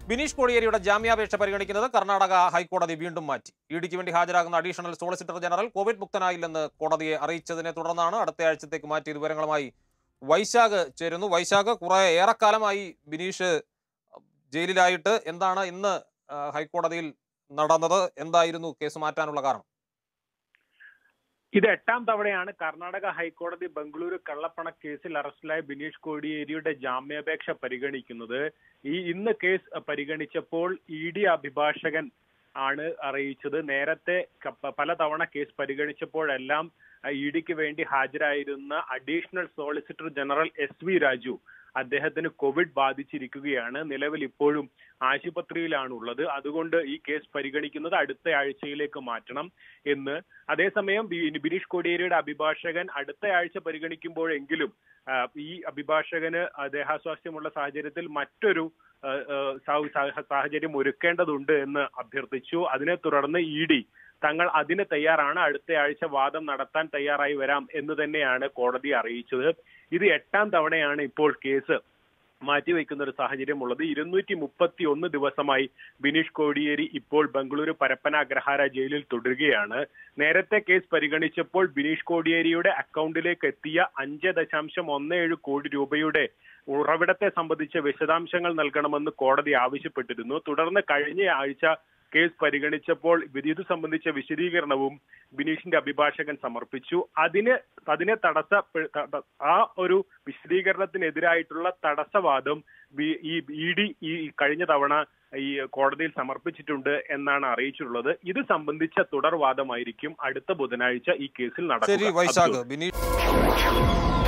ബിനീഷ് കോടിയേരിയുടെ ജാമ്യാപേക്ഷ പരിഗണിക്കുന്നത് കർണാടക ഹൈക്കോടതി വീണ്ടും മാറ്റി ഇഡിക്ക് വേണ്ടി ഹാജരാകുന്ന അഡീഷണൽ സോളിസിറ്റർ ജനറൽ കോവിഡ് മുക്തനായില്ലെന്ന് കോടതിയെ അറിയിച്ചതിനെ തുടർന്നാണ് അടുത്ത ആഴ്ചത്തേക്ക് മാറ്റിയ വിവരങ്ങളുമായി വൈശാഖ് ചേരുന്നു വൈശാഖ് കുറെ ഏറെക്കാലമായി ബിനീഷ് ജയിലിലായിട്ട് എന്താണ് ഇന്ന് ആ, ഹൈക്കോടതിയിൽ നടന്നത് എന്തായിരുന്നു കേസ് മാറ്റാനുള്ള കാരണം ഇത് എട്ടാം തവണയാണ് കർണാടക ഹൈക്കോടതി ബംഗളൂരു കള്ളപ്പണ കേസിൽ അറസ്റ്റിലായ ബിനീഷ് കോടിയേരിയുടെ ജാമ്യാപേക്ഷ പരിഗണിക്കുന്നത് ഈ ഇന്ന് കേസ് പരിഗണിച്ചപ്പോൾ ഇ ഡി അഭിഭാഷകൻ ആണ് അറിയിച്ചത് നേരത്തെ ക- പലതവണ കേസ് പരിഗണിച്ചപ്പോഴെല്ലാം ഇ ഡിക്ക് വേണ്ടി ഹാജരായിരുന്ന additional solicitor general S V Raju അദ്ദേഹത്തിന് കോവിഡ് ബാധിച്ചിരിക്കുകയാണ് നിലവിൽ ഇപ്പോഴും ആശുപത്രിയിലാണുള്ളത് അതുകൊണ്ട് ഈ കേസ് പരിഗണിക്കുന്നത് അടുത്ത ആഴ്ചയിലേക്ക് മാറ്റണം എന്ന് അതേസമയം ബി- ബിനീഷ് കോടിയേരിയുടെ അഭിഭാഷകൻ അടുത്ത ആഴ്ച പരിഗണിക്കുമ്പോഴെങ്കിലും ആ, ഈ അഭിഭാഷകന് ദേഹാസ്വാസ്ഥ്യമുള്ള സാഹചര്യത്തിൽ മറ്റൊരു ആ, ആ, സാ- സാ- സാഹചര്യം ഒരുക്കേണ്ടതുണ്ട് എന്ന് അഭ്യർത്ഥിച്ചു അതിനെ തുടർന്ന് ഇ ഡി തങ്ങൾ അതിന് തയ്യാറാണ് അടുത്ത ആഴ്ച വാദം നടത്താൻ തയ്യാറായി വരാം എന്ന് തന്നെയാണ് കോടതി അറിയിച്ചത് ഇത് എട്ടാം തവണയാണ് ഇപ്പോൾ കേസ് മാറ്റിവെക്കുന്ന ഒരു സാഹചര്യം ഉള്ളത് ഇരുന്നൂറ്റി മുപ്പത്തി ഒന്ന് ദിവസമായി ബിനീഷ് കോടിയേരി ഇപ്പോൾ ബംഗളൂരു പരപ്പന അഗ്രഹാര ജയിലിൽ തുടരുകയാണ് നേരത്തെ കേസ് പരിഗണിച്ചപ്പോൾ ബിനീഷ് കോടിയേരിയുടെ അക്കൗണ്ടിലേക്ക് എത്തിയ അഞ്ച് ദശാംശം ഒന്ന് ഏഴ് കോടി രൂപയുടെ ഉറവിടത്തെ സംബന്ധിച്ച വിശദാംശങ്ങൾ നൽകണമെന്ന് കോടതി ആവശ്യപ്പെട്ടിരുന്നു തുടർന്ന് കഴിഞ്ഞ ആഴ്ച കേസ് പരിഗണിച്ചപ്പോൾ ഇത് സംബന്ധിച്ച വിശദീകരണവും ബിനീഷിന്റെ അഭിഭാഷകൻ സമർപ്പിച്ചു അതിന് അതിനെ തടസ്സ ത- ആ ഒരു വിശദീകരണത്തിനെതിരായിട്ടുള്ള തടസ്സവാദം ബി- ഈ ഇ ഡി ഈ കഴിഞ്ഞ തവണ ഈ കോടതിയിൽ സമർപ്പിച്ചിട്ടുണ്ട് എന്നാണ് അറിയിച്ചിട്ടുള്ളത് ഇത് സംബന്ധിച്ച തുടർവാദമായിരിക്കും അടുത്ത ബുധനാഴ്ച ഈ കേസിൽ ശരി നടക്കുക വൈശാഖ് ബിനീഷ്